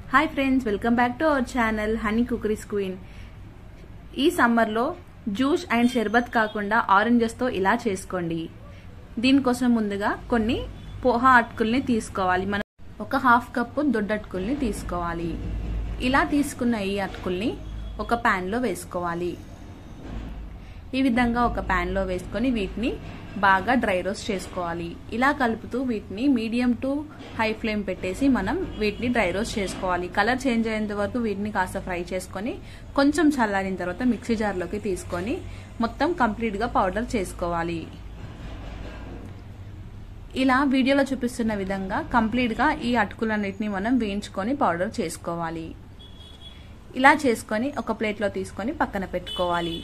hi friends welcome back to our channel honey cookeries queen ఈ సమ్మర్లో juice and షర్బత్ కాకుండా ఆరెంజెస్తో ఇలా చేసుకోండి దీనికోసం ముందుగా కొన్ని పోహా అటుకుల్ని తీసుకోవాలి మనం ఒక హాఫ్ కప్పు దొడ్డటుకుల్ని తీసుకోవాలి ఇలా తీసుకున్న ఈ అటుకుల్ని ఒక ప్యాన్లో వేసుకోవాలి ఈ విధంగా ఒక ప్యాన్లో వేసుకొని వీటిని బాగా డ్రై రోస్ట్ చేసుకోవాలి ఇలా కలుపుతూ వీటిని మీడియం టు హై ఫ్లేమ్ పెట్టేసి మనం వీటిని డ్రై రోస్ట్ చేసుకోవాలి కలర్ చేంజ్ అయ్యేంత వరకు వీటిని కాస్త ఫ్రై చేసుకొని కొంచెం చల్లారిన తర్వాత మిక్సీ జార్లోకి తీసుకొని మొత్తం కంప్లీట్గా పౌడర్ చేసుకోవాలి ఇలా వీడియోలో చూపిస్తున్న విధంగా కంప్లీట్గా ఈ అటుకులన్నిటిని మనం వేయించుకొని పౌడర్ చేసుకోవాలి ఇలా చేసుకొని ఒక ప్లేట్లో తీసుకొని పక్కన పెట్టుకోవాలి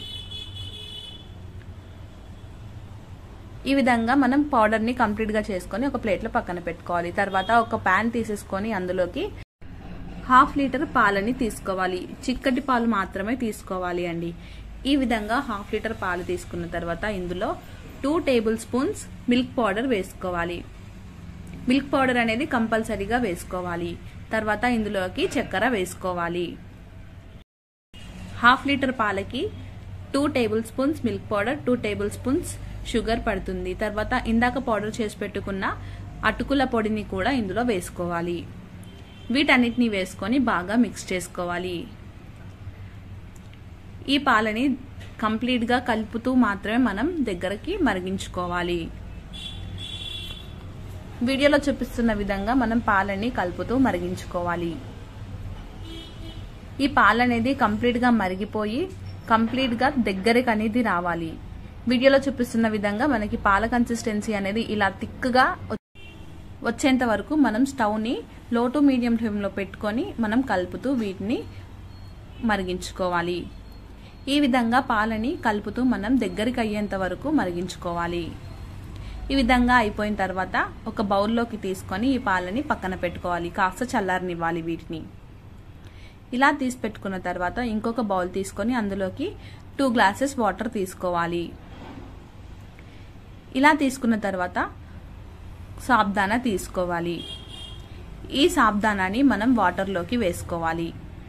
ఈ విధంగా మనం పౌడర్ని కంప్లీట్గా చేసుకొని ఒక ప్లేట్లో పక్కన పెట్టుకోవాలి తర్వాత ఒక ప్యాన్ తీసేసుకొని అందులోకి హాఫ్ లీటర్ పాలని తీసుకోవాలి చిక్కటి పాలు మాత్రమే తీసుకోవాలి అండి ఈ విధంగా హాఫ్ లీటర్ పాలు తీసుకున్న తర్వాత ఇందులో two tablespoons milk powder వేసుకోవాలి మిల్క్ పౌడర్ అనేది కంపల్సరీగా వేసుకోవాలి తర్వాత ఇందులోకి చక్కెర వేసుకోవాలి హాఫ్ లీటర్ పాలకి two tablespoons milk powder two tablespoons sugar పడుతుంది తర్వాత ఇందాక పౌడర్ చేసి పెట్టుకున్న అటుకుల పొడిని కూడా ఇందులో వేసుకోవాలి వీటన్నిటిని వేసుకొని బాగా మిక్స్ చేసుకోవాలి ఈ పాలని కంప్లీట్గా కలుపుతూ మాత్రమే మనం దగ్గరకి మరిగించుకోవాలి వీడియోలో చూపిస్తున్న విధంగా మనం పాలని కలుపుతూ మరిగించుకోవాలి ఈ పాలు అనేది కంప్లీట్గా మరిగిపోయి కంప్లీట్గా దగ్గరికి అనేది రావాలి వీడియోలో చూపిస్తున్న విధంగా మనకి పాల కన్సిస్టెన్సీ అనేది ఇలా థిక్గా వచ్చేంత వరకు మనం స్టవ్ని లో టు మీడియం ఫ్లేమ్లో పెట్టుకొని మనం కలుపుతూ వీటిని మరిగించుకోవాలి ఈ విధంగా పాలని కలుపుతూ మనం దగ్గరికి అయ్యేంత వరకు మరిగించుకోవాలి ఈ విధంగా అయిపోయిన తర్వాత ఒక బౌల్లోకి తీసుకొని ఈ పాలని పక్కన పెట్టుకోవాలి కాస్త చల్లారనివ్వాలి వీటిని ఇలా తీసి పెట్టుకున్న తర్వాత ఇంకొక బౌల్ తీసుకొని అందులోకి టూ గ్లాసెస్ వాటర్ తీసుకోవాలి ఇలా తీసుకున్న తర్వాత సాబ్దానా తీసుకోవాలి ఈ సాబ్దానాని మనం వాటర్లోకి వేసుకోవాలి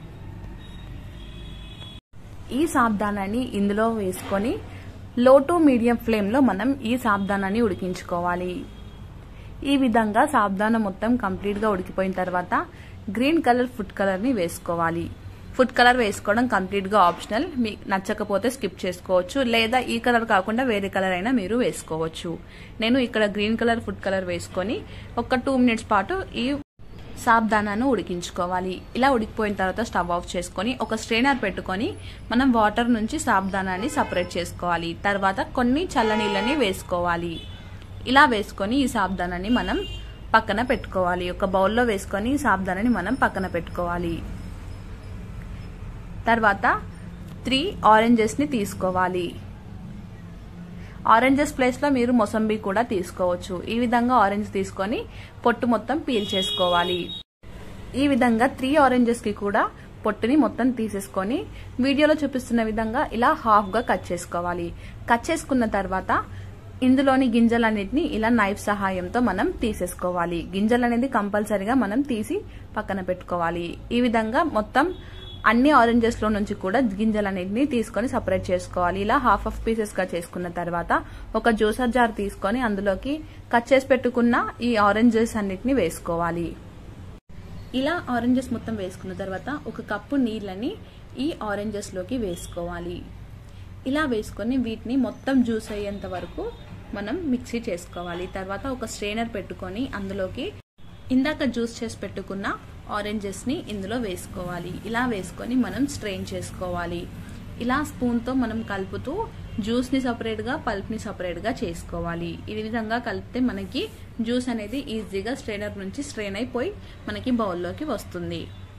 ఈ సాబ్దానాన్ని ఇందులో వేసుకొని లో టు మీడియం ఫ్లేమ్లో మనం ఈ సాబ్దానాన్ని ఉడికించుకోవాలి ఈ విధంగా సాబ్దాన మొత్తం కంప్లీట్గా ఉడికిపోయిన తర్వాత గ్రీన్ కలర్ ఫుడ్ కలర్ని వేసుకోవాలి ఫుడ్ కలర్ వేసుకోవడం కంప్లీట్గా ఆప్షనల్ మీకు నచ్చకపోతే స్కిప్ చేసుకోవచ్చు లేదా ఈ కలర్ కాకుండా వేరే కలర్ అయినా మీరు వేసుకోవచ్చు నేను ఇక్కడ గ్రీన్ కలర్ ఫుడ్ కలర్ వేసుకొని ఒక టూ మినిట్స్ పాటు ఈ సాబ్దానాను ఉడికించుకోవాలి ఇలా ఉడికిపోయిన తర్వాత స్టవ్ ఆఫ్ చేసుకొని ఒక స్ట్రైనర్ పెట్టుకొని మనం వాటర్ నుంచి సాబ్దానాన్ని సపరేట్ చేసుకోవాలి తర్వాత కొన్ని చల్లనీళ్ళని వేసుకోవాలి ఇలా వేసుకొని ఈ సాబ్దానాన్ని మనం పక్కన పెట్టుకోవాలి ఒక బౌల్లో వేసుకొని ఈ సాబ్దానాన్ని మనం పక్కన పెట్టుకోవాలి తర్వాత త్రీ ఆరెంజెస్ని తీసుకోవాలి ఆరెంజెస్ ప్లేస్లో మీరు మొసంబీ కూడా తీసుకోవచ్చు ఈ విధంగా ఆరెంజ్ తీసుకొని పొట్టు మొత్తం పీల్ చేసుకోవాలి ఈ విధంగా త్రీ ఆరెంజెస్కి కూడా పొట్టుని మొత్తం తీసేసుకొని వీడియోలో చూపిస్తున్న విధంగా ఇలా హాఫ్గా కట్ చేసుకోవాలి కట్ చేసుకున్న తర్వాత ఇందులోని గింజలన్నిటిని ఇలా నైఫ్ సహాయంతో మనం తీసేసుకోవాలి గింజలు అనేది కంపల్సరీగా మనం తీసి పక్కన పెట్టుకోవాలి ఈ విధంగా మొత్తం అన్ని ఆరెంజెస్లో నుంచి కూడా గింజలన్నింటినీ తీసుకొని సపరేట్ చేసుకోవాలి ఇలా హాఫ్ ఆఫ్ పీసెస్గా చేసుకున్న తర్వాత ఒక జ్యూసర్ జార్ తీసుకొని అందులోకి కట్ చేసి పెట్టుకున్న ఈ ఆరెంజెస్ అన్నిటిని వేసుకోవాలి ఇలా ఆరెంజెస్ మొత్తం వేసుకున్న తర్వాత ఒక కప్పు నీళ్ళని ఈ ఆరెంజెస్లోకి వేసుకోవాలి ఇలా వేసుకొని వీటిని మొత్తం జ్యూస్ అయ్యేంత వరకు మనం మిక్సీ చేసుకోవాలి తర్వాత ఒక స్ట్రైనర్ పెట్టుకొని అందులోకి ఇందాక జ్యూస్ చేసి పెట్టుకున్న ఆరెంజెస్ని ఇందులో వేసుకోవాలి ఇలా వేసుకొని మనం స్ట్రెయిన్ చేసుకోవాలి ఇలా స్పూన్తో మనం కలుపుతూ జ్యూస్ని సపరేట్గా పల్ప్ని సపరేట్గా చేసుకోవాలి ఈ విధంగా కలిపితే మనకి జ్యూస్ అనేది ఈజీగా స్ట్రైనర్ నుంచి స్ట్రెయిన్ అయిపోయి మనకి బౌల్లోకి వస్తుంది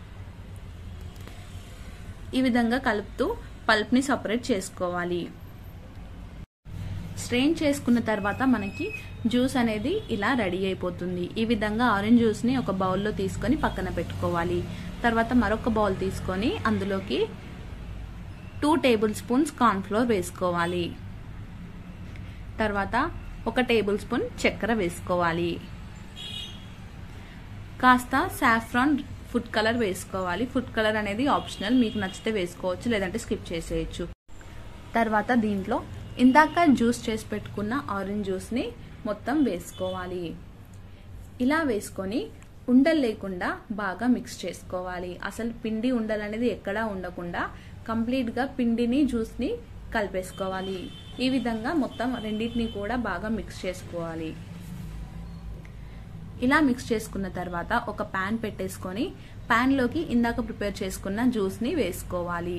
ఈ విధంగా కలుపుతూ పల్ప్ని సపరేట్ చేసుకోవాలి స్ట్రెయిన్ చేసుకున్న తర్వాత మనకి జ్యూస్ అనేది ఇలా రెడీ అయిపోతుంది ఈ విధంగా ఆరెంజ్ జ్యూస్ని ఒక బౌల్లో తీసుకొని పక్కన పెట్టుకోవాలి తర్వాత మరొక బౌల్ తీసుకొని అందులోకి టూ టేబుల్ స్పూన్స్ కార్న్ఫ్లోర్ వేసుకోవాలి తర్వాత ఒక టేబుల్ స్పూన్ చక్కెర వేసుకోవాలి కాస్త సాఫ్రాన్ ఫుడ్ కలర్ వేసుకోవాలి ఫుడ్ కలర్ అనేది ఆప్షనల్ మీకు నచ్చితే వేసుకోవచ్చు లేదంటే స్కిప్ చేసేయచ్చు తర్వాత దీంట్లో ఇందాక జ్యూస్ చేసి పెట్టుకున్న ఆరెంజ్ జ్యూస్ని మొత్తం వేసుకోవాలి ఇలా వేసుకొని ఉండలు లేకుండా బాగా మిక్స్ చేసుకోవాలి అసలు పిండి ఉండలు అనేది ఎక్కడా ఉండకుండా కంప్లీట్గా పిండిని జ్యూస్ని కలిపేసుకోవాలి ఈ విధంగా మొత్తం రెండింటిని కూడా బాగా మిక్స్ చేసుకోవాలి ఇలా మిక్స్ చేసుకున్న తర్వాత ఒక ప్యాన్ పెట్టేసుకొని ప్యాన్లోకి ఇందాక ప్రిపేర్ చేసుకున్న జ్యూస్ని వేసుకోవాలి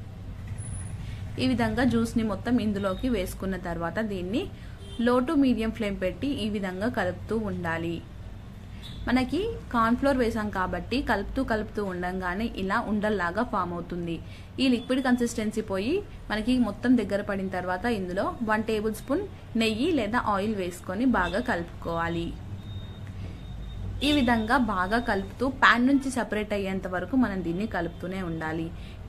ఈ విధంగా జ్యూస్ని మొత్తం ఇందులోకి వేసుకున్న తర్వాత దీన్ని లో టు మీడియం ఫ్లేమ్ పెట్టి ఈ విధంగా కలుపుతూ ఉండాలి మనకి కార్న్ఫ్లోర్ వేసాం కాబట్టి కలుపుతూ కలుపుతూ ఉండంగానే ఇలా ఉండల్లాగా ఫామ్ అవుతుంది ఈ లిక్విడ్ కన్సిస్టెన్సీ పోయి మనకి మొత్తం దగ్గర పడిన తర్వాత ఇందులో వన్ టేబుల్ స్పూన్ నెయ్యి లేదా ఆయిల్ వేసుకొని బాగా కలుపుకోవాలి ఈ విధంగా బాగా కలుపుతూ ప్యాన్ నుంచి సపరేట్ అయ్యేంత వరకు మనం దీన్ని కలుపుతూనే ఉండాలి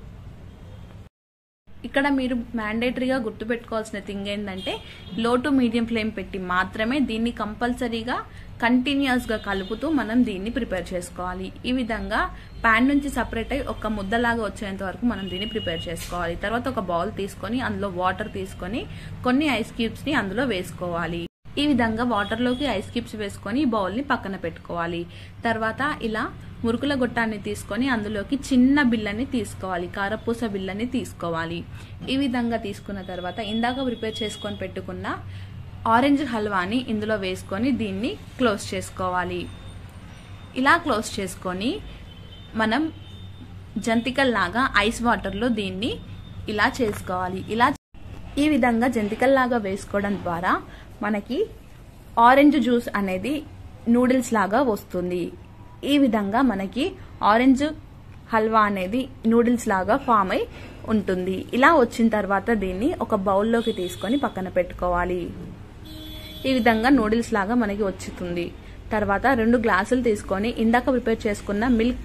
ఇక్కడ మీరు మ్యాండేటరీగా గుర్తుపెట్టుకోవాల్సిన థింగ్ ఏంటంటే లో టు మీడియం ఫ్లేమ్ పెట్టి మాత్రమే దీన్ని కంపల్సరీగా కంటిన్యూస్గా కలుపుతూ మనం దీన్ని ప్రిపేర్ చేసుకోవాలి ఈ విధంగా ప్యాన్ నుంచి సపరేట్ అయ్యి ఒక ముద్దలాగా వచ్చేంత వరకు మనం దీన్ని ప్రిపేర్ చేసుకోవాలి తర్వాత ఒక బౌల్ తీసుకొని అందులో వాటర్ తీసుకొని కొన్ని ఐస్ క్యూబ్స్ని అందులో వేసుకోవాలి ఈ విధంగా వాటర్లోకి ఐస్ క్యూబ్స్ వేసుకొని బౌల్ని పక్కన పెట్టుకోవాలి తర్వాత ఇలా మురుకుల గొట్టాన్ని తీసుకొని అందులోకి చిన్న బిల్లని తీసుకోవాలి కారపూస బిల్లని తీసుకోవాలి ఈ విధంగా తీసుకున్న తర్వాత ఇందాక ప్రిపేర్ చేసుకొని పెట్టుకున్న ఆరెంజ్ హల్వాని ఇందులో వేసుకొని దీన్ని క్లోజ్ చేసుకోవాలి ఇలా క్లోజ్ చేసుకొని మనం జంతికల్లాగా ఐస్ వాటర్లో దీన్ని ఇలా చేసుకోవాలి ఇలా ఈ విధంగా జంతికల్లాగా వేసుకోవడం ద్వారా మనకి ఆరెంజ్ జ్యూస్ అనేది నూడిల్స్ లాగా వస్తుంది ఈ విధంగా మనకి ఆరెంజ్ హల్వా అనేది నూడిల్స్ లాగా ఫామ్ అయి ఉంటుంది ఇలా వచ్చిన తర్వాత దీన్ని ఒక బౌల్లోకి తీసుకొని పక్కన పెట్టుకోవాలి ఈ విధంగా నూడిల్స్ లాగా మనకి వచ్చుతుంది తర్వాత రెండు గ్లాసులు తీసుకొని ఇందాక ప్రిపేర్ చేసుకున్న మిల్క్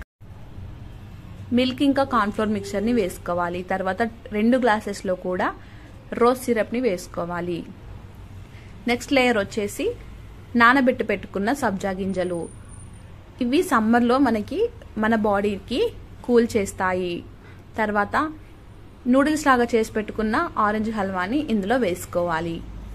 మిల్క్ ఇంకా కార్న్ఫ్లోర్ మిక్చర్ని వేసుకోవాలి తర్వాత రెండు గ్లాసెస్లో కూడా రోజ్ సిరప్ని వేసుకోవాలి నెక్స్ట్ లేయర్ వచ్చేసి నానబెట్టి పెట్టుకున్న సబ్జా గింజలు ఇవి సమ్మర్లో మనకి మన బాడీకి కూల్ చేస్తాయి తర్వాత నూడిల్స్ లాగా చేసి పెట్టుకున్న ఆరెంజ్ హల్వాని ఇందులో వేసుకోవాలి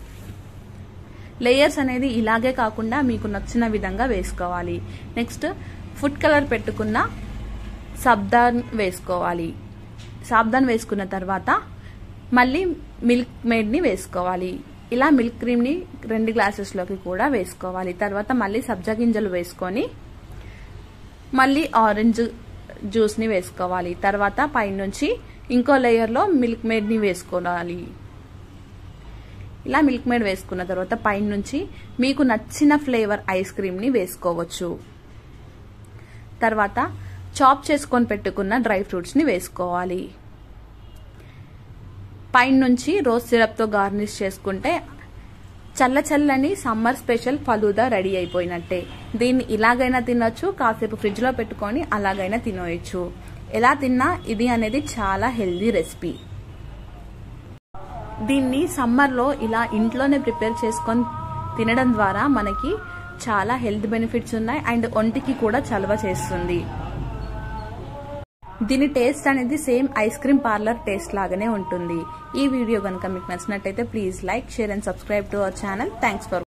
లేయర్స్ అనేది ఇలాగే కాకుండా మీకు నచ్చిన విధంగా వేసుకోవాలి నెక్స్ట్ ఫుడ్ కలర్ పెట్టుకున్న సబ్దాన్ వేసుకోవాలి సాబ్దాన్ వేసుకున్న తర్వాత మళ్ళీ మిల్క్ మేడ్ని వేసుకోవాలి ఇలా మిల్క్ క్రీమ్ని రెండు గ్లాసెస్లోకి కూడా వేసుకోవాలి తర్వాత మళ్ళీ సబ్జా గింజలు వేసుకొని మళ్ళీ ఆరెంజ్ జ్యూస్ని వేసుకోవాలి తర్వాత పైనుంచి ఇంకో లేయర్లో మిల్క్ మేడ్ని వేసుకోవాలి ఇలా మిల్క్ మేడ్ వేసుకున్న తర్వాత పైనుంచి మీకు నచ్చిన ఫ్లేవర్ ఐస్ క్రీమ్ని వేసుకోవచ్చు తర్వాత చాప్ చేసుకొని పెట్టుకున్న డ్రై ఫ్రూట్స్ని వేసుకోవాలి పైనుంచి రోజ్ సిరప్తో గార్నిష్ చేసుకుంటే చల్ల చల్లని సమ్మర్ స్పెషల్ ఫలూదా రెడీ అయిపోయినట్టే దీన్ని ఇలాగైనా తినొచ్చు కాసేపు ఫ్రిడ్జ్లో పెట్టుకొని అలాగైనా తినేయచ్చు ఎలా తిన్నా ఇది అనేది చాలా హెల్దీ రెసిపీ దీన్ని సమ్మర్లో ఇలా ఇంట్లోనే ప్రిపేర్ చేసుకొని తినడం ద్వారా మనకి చాలా హెల్త్ బెనిఫిట్స్ ఉన్నాయి అండ్ ఒంటికి కూడా చలవ చేస్తుంది దీని టేస్ట్ అనేది same ice cream parlour taste లాగానే ఉంటుంది ఈ వీడియో కనుక మీకు నచ్చినట్టయితే please like share and subscribe to our channel thanks for